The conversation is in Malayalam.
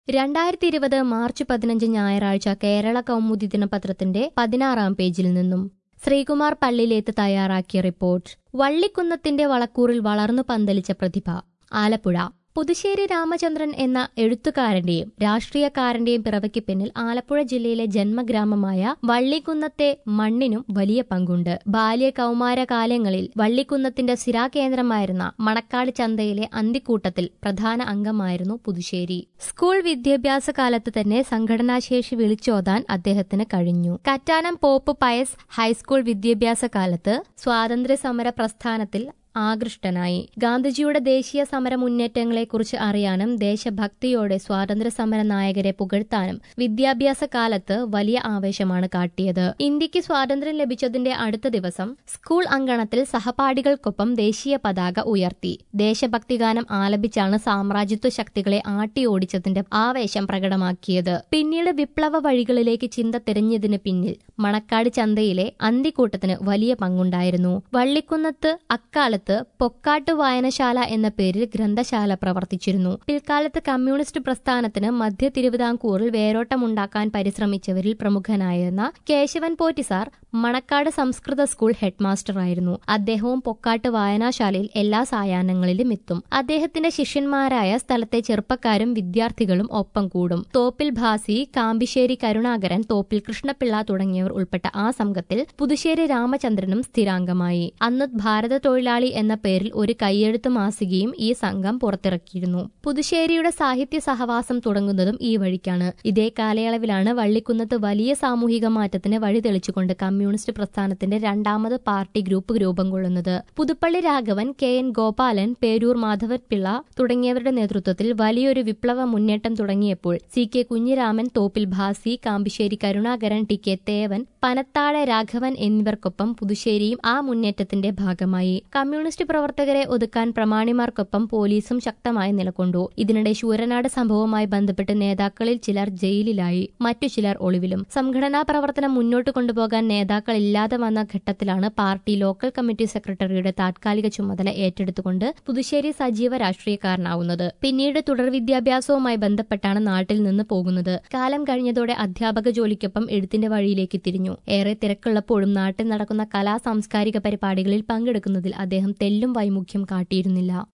രണ്ടായിരത്തി ഇരുപത് മാർച്ച് പതിനഞ്ച് ഞായറാഴ്ച കേരള കൗമുദി ദിനപത്രത്തിന്റെ പതിനാറാം പേജിൽ നിന്നും ശ്രീകുമാർ പള്ളിയിലേത്ത് തയ്യാറാക്കിയ റിപ്പോർട്ട് വള്ളിക്കുന്നത്തിന്റെ വളക്കൂറിൽ വളർന്നു പന്തലിച്ച പ്രതിഭ ആലപ്പുഴ പുതുശ്ശേരി രാമചന്ദ്രൻ എന്ന എഴുത്തുകാരന്റെയും രാഷ്ട്രീയക്കാരന്റെയും പിറവിക്ക് പിന്നിൽ ആലപ്പുഴ ജില്ലയിലെ ജന്മഗ്രാമമായ വള്ളിക്കുന്നത്തെ മണ്ണിനും വലിയ പങ്കുണ്ട് ബാല്യ കൗമാര കാലങ്ങളിൽ വള്ളിക്കുന്നത്തിന്റെ സ്ഥിരാകേന്ദ്രമായിരുന്ന മണക്കാട് ചന്തയിലെ അന്തിക്കൂട്ടത്തിൽ പ്രധാന അംഗമായിരുന്നു പുതുശ്ശേരി സ്കൂൾ വിദ്യാഭ്യാസ കാലത്ത് തന്നെ സംഘടനാശേഷി വിളിച്ചോതാൻ അദ്ദേഹത്തിന് കഴിഞ്ഞു കറ്റാനം പോപ്പ് പയസ് ഹൈസ്കൂൾ വിദ്യാഭ്യാസ കാലത്ത് സ്വാതന്ത്ര്യ സമര പ്രസ്ഥാനത്തിൽ ആകൃഷ്ടനായി ഗാന്ധിജിയുടെ ദേശീയ സമര മുന്നേറ്റങ്ങളെക്കുറിച്ച് അറിയാനും ദേശഭക്തിയോടെ സ്വാതന്ത്ര്യ സമര നായകരെ പുകഴ്ത്താനും വിദ്യാഭ്യാസ കാലത്ത് വലിയ ആവേശമാണ് കാട്ടിയത് ഇന്ത്യക്ക് സ്വാതന്ത്ര്യം ലഭിച്ചതിന്റെ അടുത്ത ദിവസം സ്കൂൾ അങ്കണത്തിൽ സഹപാഠികൾക്കൊപ്പം ദേശീയ പതാക ഉയർത്തി ദേശഭക്തിഗാനം ആലപിച്ചാണ് സാമ്രാജ്യത്വ ശക്തികളെ ആട്ടിയോടിച്ചതിന്റെ ആവേശം പ്രകടമാക്കിയത് പിന്നീട് വിപ്ലവ വഴികളിലേക്ക് ചിന്ത തിരഞ്ഞതിന് പിന്നിൽ മണക്കാട് ചന്തയിലെ അന്തിക്കൂട്ടത്തിന് വലിയ പങ്കുണ്ടായിരുന്നു വള്ളിക്കുന്നത്ത് അക്കാലത്ത് പൊക്കാട്ട് വായനശാല എന്ന പേരിൽ ഗ്രന്ഥശാല പ്രവർത്തിച്ചിരുന്നു പിൽക്കാലത്ത് കമ്മ്യൂണിസ്റ്റ് പ്രസ്ഥാനത്തിന് മധ്യ തിരുവിതാംകൂറിൽ വേരോട്ടമുണ്ടാക്കാൻ പരിശ്രമിച്ചവരിൽ പ്രമുഖനായിരുന്ന കേശവൻ പോറ്റിസാർ മണക്കാട് സംസ്കൃത സ്കൂൾ ഹെഡ്മാസ്റ്ററായിരുന്നു അദ്ദേഹവും പൊക്കാട്ട് വായനാശാലയിൽ എല്ലാ സായാഹ്നങ്ങളിലും എത്തും അദ്ദേഹത്തിന്റെ ശിഷ്യന്മാരായ സ്ഥലത്തെ ചെറുപ്പക്കാരും വിദ്യാർത്ഥികളും ഒപ്പം കൂടും തോപ്പിൽ ഭാസി കാമ്പിശ്ശേരി കരുണാകരൻ തോപ്പിൽ കൃഷ്ണപിള്ള തുടങ്ങിയവർ ഉൾപ്പെട്ട ആ സംഘത്തിൽ പുതുശ്ശേരി രാമചന്ദ്രനും സ്ഥിരാംഗമായി അന്ന് ഭാരത തൊഴിലാളി എന്ന പേരിൽ ഒരു കൈയെഴുത്ത് മാസികയും ഈ സംഘം പുറത്തിറക്കിയിരുന്നു പുതുശ്ശേരിയുടെ സാഹിത്യ സഹവാസം തുടങ്ങുന്നതും ഈ വഴിക്കാണ് ഇതേ കാലയളവിലാണ് വള്ളിക്കുന്നത്ത് വലിയ സാമൂഹിക മാറ്റത്തിന് വഴിതെളിച്ചുകൊണ്ട് കമ്മ്യൂണിസ്റ്റ് പ്രസ്ഥാനത്തിന്റെ രണ്ടാമത് പാർട്ടി ഗ്രൂപ്പ് രൂപം കൊള്ളുന്നത് പുതുപ്പള്ളി രാഘവൻ കെ എൻ ഗോപാലൻ പേരൂർ മാധവൻ പിള്ള തുടങ്ങിയവരുടെ നേതൃത്വത്തിൽ വലിയൊരു വിപ്ലവ മുന്നേറ്റം തുടങ്ങിയപ്പോൾ C K Kunhiraman Thoppil Bhasi Kambissery Karunakaran T K Thevan പനത്താഴ Raghavan എന്നിവർക്കൊപ്പം പുതുശ്ശേരിയും ആ മുന്നേറ്റത്തിന്റെ ഭാഗമായി കമ്മ്യൂണിസ്റ്റ് പ്രവർത്തകരെ ഒതുക്കാൻ പ്രമാണിമാർക്കൊപ്പം പോലീസും ശക്തമായി നിലകൊണ്ടു ഇതിനിടെ ശൂരനാട് സംഭവവുമായി ബന്ധപ്പെട്ട് നേതാക്കളിൽ ചിലർ ജയിലിലായി മറ്റു ചിലർ ഒളിവിലും സംഘടനാ പ്രവർത്തനം മുന്നോട്ട് കൊണ്ടുപോകാൻ നേതാക്കൾ ഇല്ലാതെ വന്ന ഘട്ടത്തിലാണ് പാർട്ടി ലോക്കൽ കമ്മിറ്റി സെക്രട്ടറിയുടെ താത്കാലിക ചുമതല ഏറ്റെടുത്തുകൊണ്ട് പുതുശ്ശേരി സജീവ രാഷ്ട്രീയക്കാരനാവുന്നത് പിന്നീട് തുടർ വിദ്യാഭ്യാസവുമായി ബന്ധപ്പെട്ടാണ് നാട്ടിൽ നിന്ന് പോകുന്നത് കാലം കഴിഞ്ഞതോടെ അധ്യാപക ജോലിക്കൊപ്പം എഴുത്തിന്റെ വഴിയിലേക്ക് തിരിഞ്ഞു ഏറെ തിരക്കുള്ളപ്പോഴും നാട്ടിൽ നടക്കുന്ന കലാ സാംസ്കാരിക പരിപാടികളിൽ പങ്കെടുക്കുന്നതിൽ അദ്ദേഹം തെല്ലും വൈമുഖ്യം കാട്ടിയിരുന്നില്ല